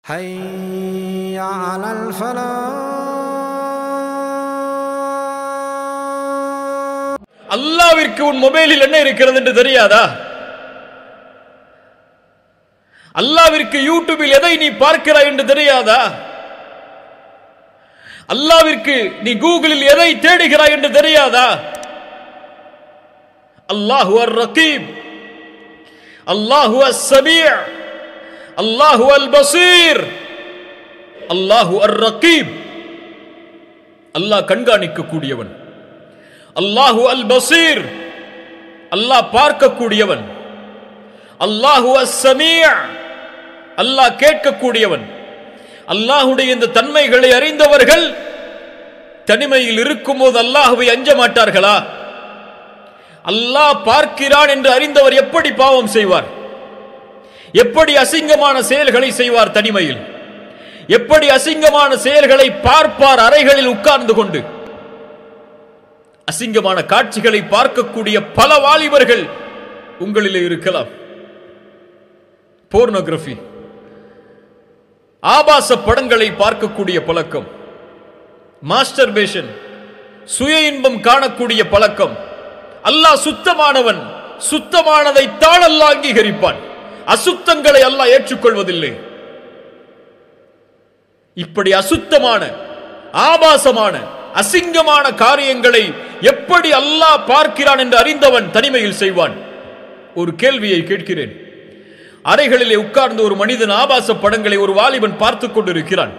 حي على الفلاح அல்லாவிற்கு உன் மொபைலில் என்ன இருக்கிறது என்று தெரியாதா அல்லாவிற்கு யூடியூபில் எதை நீ பார்க்கிறாய் என்று தெரியாதா அல்லாவிற்கு நீ கூகுளில் எதை தேடுகிறாய் என்று தெரியாதா அல்லாஹு அர் ரகீப் அல்லாஹு அஸ் சமீஅ் அல்லாஹு அல் பசீர் அல்லாஹு அர் ரகீப் அல்லாஹ் கண்காணிக்க கூடியவன் அல்லாஹு அல் பசீர் அல்லாஹ் பார்க்கக்கூடியவன் அல்லாஹு அஸ் சமீஅ அல்லாஹ் கேட்கக்கூடியவன் அல்லாஹுடைய இந்த தன்மைகளை அறிந்தவர்கள் தனிமையில் இருக்கும்போது அல்லாஹுவை அஞ்ச மாட்டார்களா அல்லாஹ் பார்க்கிறான் என்று அறிந்தவர் எப்படி பாவம் செய்வார் எப்படி அசிங்கமான செயல்களை செய்வார் தனிமையில் எப்படி அசிங்கமான செயல்களை பார்ப்பார் அறைகளில் உட்கார்ந்து கொண்டு அசிங்கமான காட்சிகளை பார்க்கக்கூடிய பல வாலிபர்கள் உங்களிலே இருக்கலாம் போர்னோகிராஃபி ஆபாச படங்களை பார்க்கக்கூடிய பழக்கம் மாஸ்டர்பேஷன் சுய இன்பம் காணக்கூடிய பழக்கம் அல்லாஹ் சுத்தமானவன் சுத்தமானதை தான் அல்லாஹ் அங்கீகரிப்பான் அசுத்தங்களை அல்லாஹ் ஏற்றுக்கொள்வதில்லை இப்படி அசுத்தமான ஆபாசமான அசிங்கமான காரியங்களை எப்படி அல்லாஹ் பார்க்கிறான் என்று அறிந்தவன் தனிமையில் செய்வான் ஒரு கேள்வியை கேட்கிறேன் அறைகளிலே உட்கார்ந்து ஒரு மனிதன் ஆபாச படங்களை ஒரு வாலிபன் பார்த்துக் கொண்டிருக்கிறான்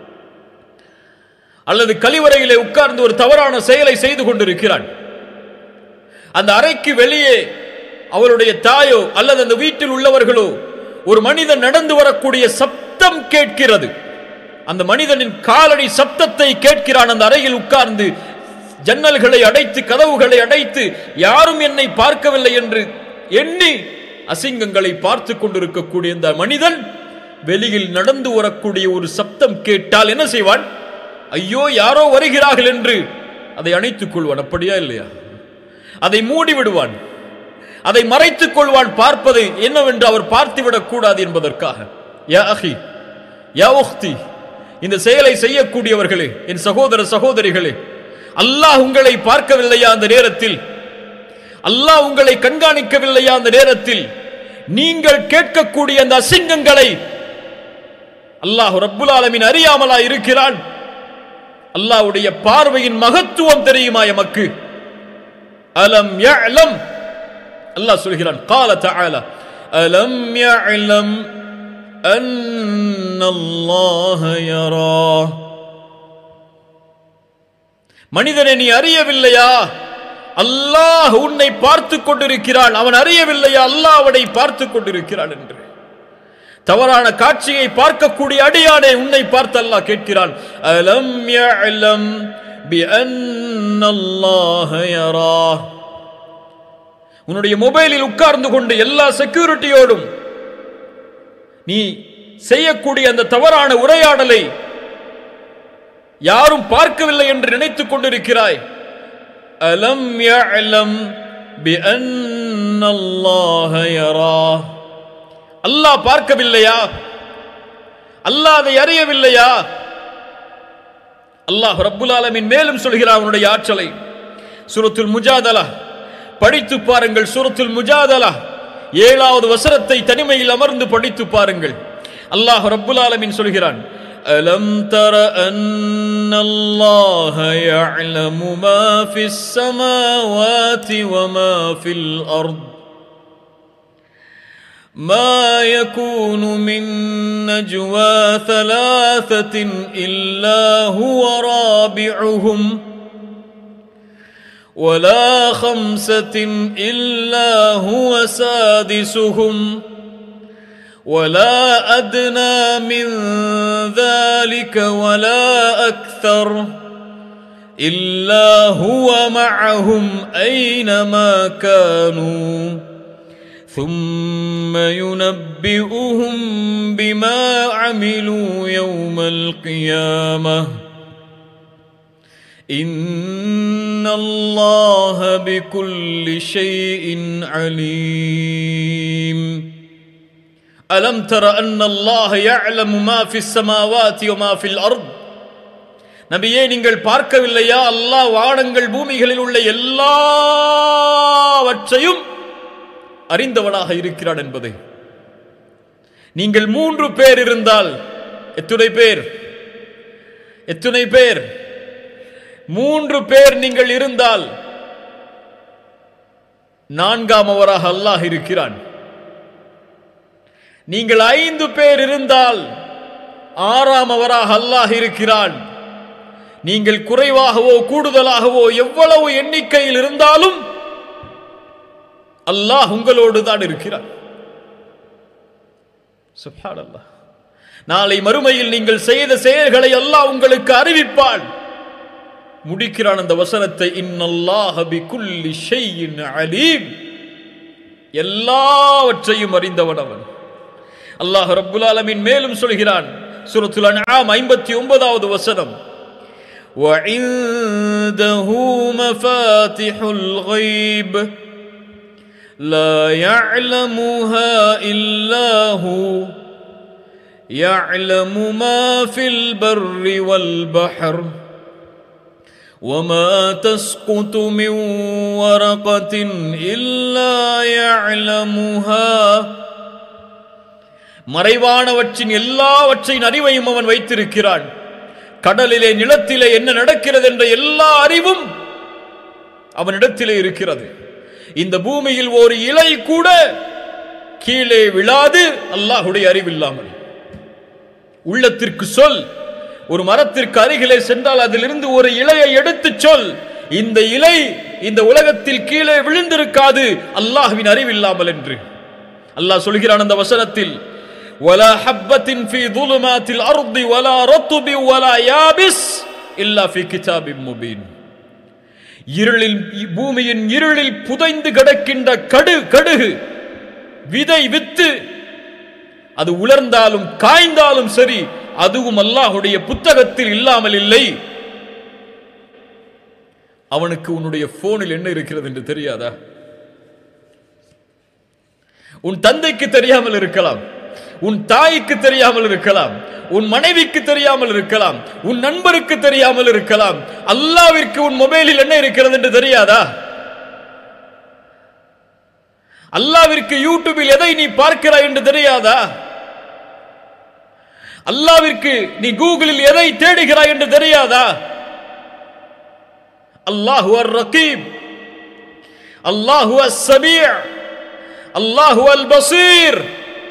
அல்லது கழிவறையிலே உட்கார்ந்து ஒரு தவறான செயலை செய்து கொண்டிருக்கிறான் அந்த அறைக்கு வெளியே அவருடைய தாயோ அல்லது அந்த வீட்டில் உள்ளவர்களோ ஒரு மனிதன் நடந்து வரக்கூடிய சப்தம் கேட்கிறது அந்த மனிதனின் காலடி சப்தத்தை கேட்கிறான் அந்த அறையில் உட்கார்ந்து ஜன்னல்களை அடைத்து கதவுகளை அடைத்து யாரும் என்னை பார்க்கவில்லை என்று எண்ணி அசிங்கங்களை பார்த்து கொண்டிருக்கக்கூடிய இந்த மனிதன் வெளியில் நடந்து வரக்கூடிய ஒரு சப்தம் கேட்டால் என்ன செய்வான் ஐயோ யாரோ வருகிறார்கள் என்று அதை அணைத்துக் கொள்வான் அப்படியா இல்லையா அதை மூடி விடுவான் அதை மறைத்துக் கொள்வான் பார்ப்பது என்னவென்று அவர் பார்த்துவிடக் கூடாது என்பதற்காக யா அஹி யா உக்தி இந்த செயலை செய்யக்கூடியவர்களே என் சகோதர சகோதரிகளே அல்லாஹ் உங்களை பார்க்கவில்லையா அந்த நேரத்தில் அல்லாஹ் உங்களை கண்காணிக்கவில்லையா அந்த நேரத்தில் நீங்கள் கேட்கக்கூடிய அந்த அசிங்கங்களை அல்லாஹ் ரப்புல் ஆலமீன் அறியாமலா இருக்கிறான் அல்லாஹ்வுடைய பார்வையின் மகத்துவம் தெரியுமா எமக்கு அலம் யஅலம் அல்லாஹ் சொல்கிறான் قال تعالى ألم يعلم أن الله يراه மனிதனை நீ அறியவில்லையா அல்லாஹ் உன்னை பார்த்து கொண்டிருக்கிறான் அவன் அறியவில்லையா அல்லாஹ் அவனை பார்த்து கொண்டிருக்கிறான் என்று தவறான காட்சியை பார்க்கக்கூடிய அடியானே உன்னை பார்த்து அல்லாஹ் கேட்கிறான் அலம் யஅலம் بأن الله يراه உன்னுடைய மொபைலில் உட்கார்ந்து கொண்டு எல்லா செக்யூரிட்டியோடும் நீ செய்யக்கூடிய அந்த தவறான உரையாடலை யாரும் பார்க்கவில்லை என்று நினைத்துக் கொண்டிருக்கிறாய் அலம் யஅலம் بأن الله يراه அல்லாஹ் பார்க்கவில்லையா அல்லாஹ் அதை அறியவில்லையா அல்லாஹ் ரப்புல் ஆலமீன் மேலும் சொல்கிறார் அவனுடைய ஆற்றலை சூரத்துல் முஜாதலா படித்து பாருங்கள் சூரத்துல் முஜாதலா ஏழாவது வசனத்தை தனிமையில் அமர்ந்து படித்து பாருங்கள் அல்லாஹ் ரப்புல் ஆலமீன் சொல்கிறான் அலம் தர அன் அல்லாஹ يعلم ما في السماوات وما في الأرض ما يكون من نجوى ثلاثة إلا هو رابعهم ولا خمسة إلا هو سادسهم ولا أدنى من ذلك ولا أكثر إلا هو معهم أينما كانوا ثم ينبئهم بما عملوا يوم القيامه ان الله بكل شيء عليم அலம் தர அன் அல்லாஹ் யஅலமு மா ஃபிஸ் ஸமாவாதி வ மா ஃபில் அர்த் நபியே நீங்கள் பார்க்கவில்லையா அல்லாஹ் வானங்கள் பூமிகளில் உள்ள எல்லாவற்றையும் அறிந்தவனாக இருக்கிறான் என்பதை நீங்கள் மூன்று பேர் இருந்தால் எத்துணை பேர் எத்துணை பேர் மூன்று பேர் நீங்கள் இருந்தால் நான்காம் அவராக அல்லாஹ் இருக்கிறான் நீங்கள் ஐந்து பேர் இருந்தால் ஆறாம் அவராக அல்லாஹ் இருக்கிறான் நீங்கள் குறைவாகவோ கூடுதலாகவோ எவ்வளவு எண்ணிக்கையில் இருந்தாலும் அல்லாஹ் உங்களோடு தான் இருக்கிறான் சுப்ஹானல்லாஹ் நாளை மறுமையில் நீங்கள் செய்த செயல்களை அல்லாஹ் உங்களுக்கு அறிவிப்பான் முடிக்கிறான் அந்த வசனத்தை இன்னல்லாஹ பிகுல்லி ஷைஇன் அலீம் எல்லாவற்றையும் அறிந்தவன் அவன் அல்லாஹ் ரப்புல் ஆலமீன் மேலும் சொல்கிறான் சூரத்துல் அன்ஆம் 59வது வசனம் وعنده مفاتح الغيب لا يعلمها إلا هو يعلم ما في البر والبحر وما تسقط من ورقة إلا يعلمها மறைவானவற்றின் எல்லாவற்றின் அறிவையும் அவன் வைத்திருக்கிறான் கடலிலே நிலத்திலே என்ன நடக்கிறது என்ற எல்லா அறிவும் அவனிடத்திலே இருக்கிறது இந்த பூமியில் ஒரு இலை கூட கீழே விழாது அல்லாஹுடைய அறிவில்லாமல் உள்ளத்திற்கு சொல் ஒரு மரத்திற்கு அருகிலே சென்றால் அதிலிருந்து ஒரு இலையை எடுத்துச் சொல் இந்த இலை இந்த உலகத்தில் கீழே விழுந்திருக்காது அல்லாஹ்வின் அறிவில்லாமல் என்று அல்லாஹ் சொல்கிறான் அந்த வசனத்தில் ولا حبة في ظلمات الأرض ولا رطب ولا يابس إلا في كتاب مبين இருளில் பூமியின் இருளில் புதைந்து கிடக்கின்ற கடு கடுகு விதை வித்து அது உலர்ந்தாலும் காய்ந்தாலும் சரி அதுவும் அல்லாஹுடைய புத்தகத்தில் இல்லாமல் இல்லை அவனுக்கு உன்னுடைய போனில் என்ன இருக்கிறது என்று தெரியாதா உன் தந்தைக்கு தெரியாமல் இருக்கலாம் உன் தாய்க்கு தெரியாமல் இருக்கலாம் உன் மனைவிக்கு தெரியாமல் இருக்கலாம் உன் நண்பருக்கு தெரியாமல் இருக்கலாம் அல்லாவிற்கு உன் மொபைலில் என்ன இருக்கிறது என்று தெரியாதா அல்லாவிற்கு யூடியூபில் எதை நீ பார்க்கிறாய் என்று தெரியாதா அல்லாவிற்கு நீ கூகுளில் எதை தேடுகிறாய் என்று தெரியாதா அல்லாஹு அர் ரகீப் அல்லாஹு அஸ் சமீ அல்லாஹு அல் பசீர்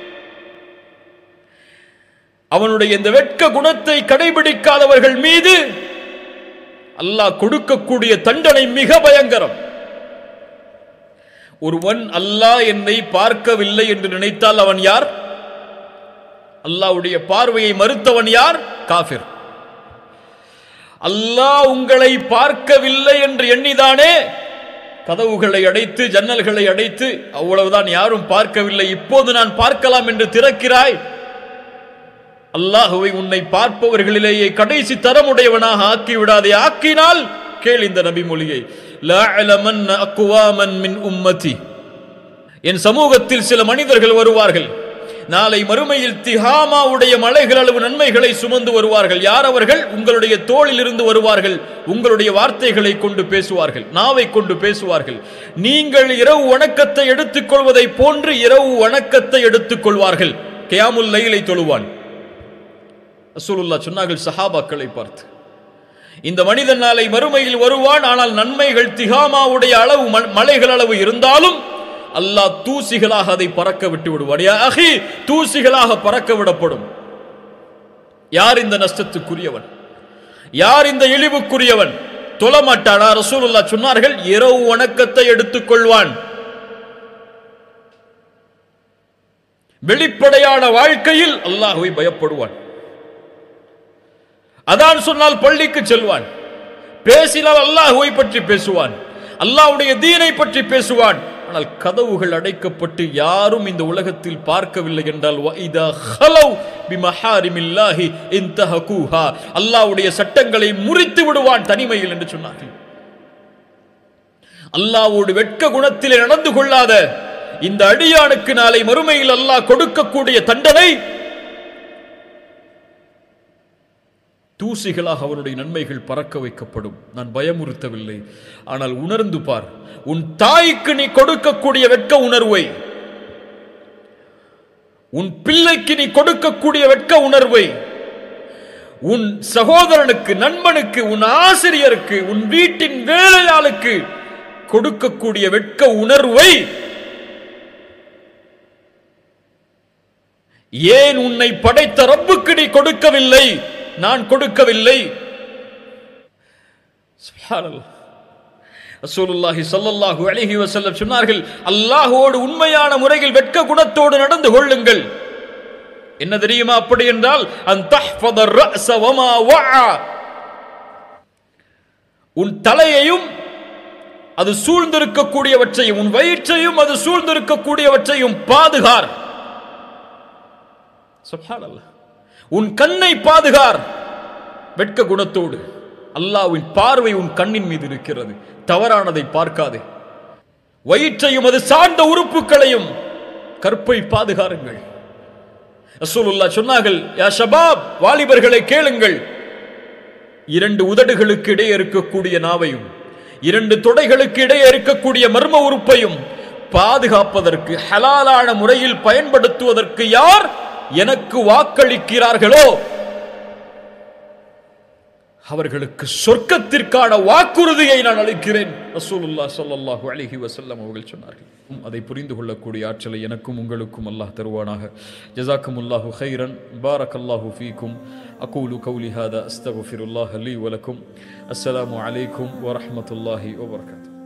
அவனுடைய இந்த வெட்க குணத்தை கடைபிடிக்காதவர்கள் மீது அல்லாஹ் கொடுக்கக்கூடிய தண்டனை மிக பயங்கரம் ஒருவன் அல்லாஹ் என்னை பார்க்கவில்லை என்று நினைத்தால் அவன் யார் அல்லாஹ்வுடைய பார்வையை மறுத்தவன் யார் காஃபிர் அல்லாஹ் உங்களை பார்க்கவில்லை என்று எண்ணிதானே கதவுகளை அடைத்து ஜன்னல்களை அடைத்து அவ்வளவுதான் யாரும் பார்க்கவில்லை இப்போது நான் பார்க்கலாம் என்று திறக்கிறாய் அல்லாஹுவை உன்னை பார்ப்பவர்களிலேயே கடைசி தரமுடையவனாக ஆக்கி விடாதே ஆக்கினால் கேள் இந்த நபி மொழியை மின் உம்மதி என் சமூகத்தில் சில மனிதர்கள் வருவார்கள் நாளை மறுமையில் திஹாமாவுடைய மலைகள் அளவு நன்மைகளை சுமந்து வருவார்கள் யார் அவர்கள் உங்களுடைய தோளில் இருந்து வருவார்கள் உங்களுடைய வார்த்தைகளை கொண்டு பேசுவார்கள் நாவை கொண்டு பேசுவார்கள் நீங்கள் இரவு வணக்கத்தை எடுத்துக்கொள்வதை போன்று இரவு வணக்கத்தை எடுத்துக்கொள்வார்கள் கியாமுல் லைலை தொழுவான் ரசூலுல்லா சொன்னார்கள் சஹாபாக்களை பார்த்து இந்த மனிதன் நாளை மறுமையில் வருவான் ஆனால் நன்மைகள் திகாமாவுடைய அளவு ம- மலைகள் அளவு இருந்தாலும் அல்லாஹ் தூசிகளாக அதை பறக்க விட்டு விடுவான் யா அஹி தூசிகளாக பறக்க விடப்படும் யார் இந்த நஷ்டத்துக்குரியவன் யார் இந்த இழிவுக்குரியவன் தொழமாட்டானா ரசூலுல்லா சொன்னார்கள் இரவு வணக்கத்தை எடுத்துக்கொள்வான் வெளிப்படையான வாழ்க்கையில் அல்லாஹ்வை பயப்படுவான் அதான் சொன்னால் பள்ளிக்கு செல்வான் பேசினால் அல்லாஹுவை பற்றி பேசுவான் அல்லாஹ்வுடைய தீனை பற்றி பேசுவான் ஆனால் கதவுகள் அடைக்கப்பட்டு யாரும் இந்த உலகத்தில் பார்க்கவில்லை என்றால் வஇதா ஹலவ் பிமஹாரிமில்லாஹி இன்தஹகூஹா அல்லாஹ்வுடைய சட்டங்களை முறித்து விடுவான் தனிமையில் என்று சொன்னார்கள் அல்லாஹ்வோடு வெட்க குணத்திலே நடந்து கொள்ளாத இந்த அடியானுக்கு நாளை மறுமையில் அல்லாஹ் கொடுக்கக்கூடிய தண்டனை தூசிகளாக அவனுடைய நன்மைகள் பறக்க வைக்கப்படும் நான் பயமுறுத்தவில்லை ஆனால் உணர்ந்து பார் உன் தாய்க்கு நீ கொடுக்கக்கூடிய வெட்க உணர்வை உன் பிள்ளைக்கு நீ கொடுக்கக்கூடிய வெட்க உணர்வை உன் சகோதரனுக்கு நண்பனுக்கு உன் ஆசிரியருக்கு உன் வீட்டின் வேலையாளுக்கு கொடுக்கக்கூடிய வெட்க உணர்வை ஏன் உன்னை படைத்த ரப்புக்கு நீ கொடுக்கவில்லை நான் கொடுக்கவில்லை சுப்ஹானல்லாஹ். ரசூலுல்லாஹி ஸல்லல்லாஹு அலைஹி வஸல்லம் சொன்னார்கள் அல்லாஹ்வோடு உண்மையான முறையில் வெட்க குணத்தோடு நடந்து கொள்ளுங்கள் என்ன தெரியுமா அப்படி என்றால் அன் தஹ்ஃபத الرأس وما وعى உன் தலையையும் அது சூழ்ந்திருக்கக்கூடியவற்றையும் உன் வயிற்றையும் அது சூழ்ந்திருக்கக்கூடியவற்றையும் பாதுகார் சுப்ஹானல்லாஹ் உன் கண்ணை பாதுகார் வெட்க குணத்தோடு அல்லாஹ்வின் பார்வை உன் கண்ணின் மீது இருக்கிறது தவறானதை பார்க்காதே வயிற்றையும் அது சார்ந்த உறுப்புகளையும் கற்பை பாதுகாருங்கள் ரசூலுல்லாஹ் சொன்னார்கள் யா ஷபாப் வாலிபர்களை கேளுங்கள் இரண்டு உதடுகளுக்கு இடையே இருக்கக்கூடிய நாவையும் இரண்டு தொடைகளுக்கு இடையே இருக்கக்கூடிய மர்ம உறுப்பையும் பாதுகாப்பதற்கு ஹலாலான முறையில் பயன்படுத்துவதற்கு யார் எனக்கு வாக்களிக்கிறார்களோ அவர்களுக்கு சொர்க்கத்திற்கான வாக்குறுதியை நான் அளிக்கிறேன் ரசூலுல்லாஹ் ஸல்லல்லாஹு அலைஹி வஸல்லம் அவர்கள் சொன்னார்கள் அதை புரிந்து கொள்ளக்கூடிய ஆற்றலை எனக்கும் உங்களுக்கும் அல்லாஹ் தருவானாக ஜஸாக்குமுல்லாஹு خيرا بارك الله فيكم أقول قولي هذا أستغفر الله لي ولكم السلام عليكم ورحمة الله وبركاته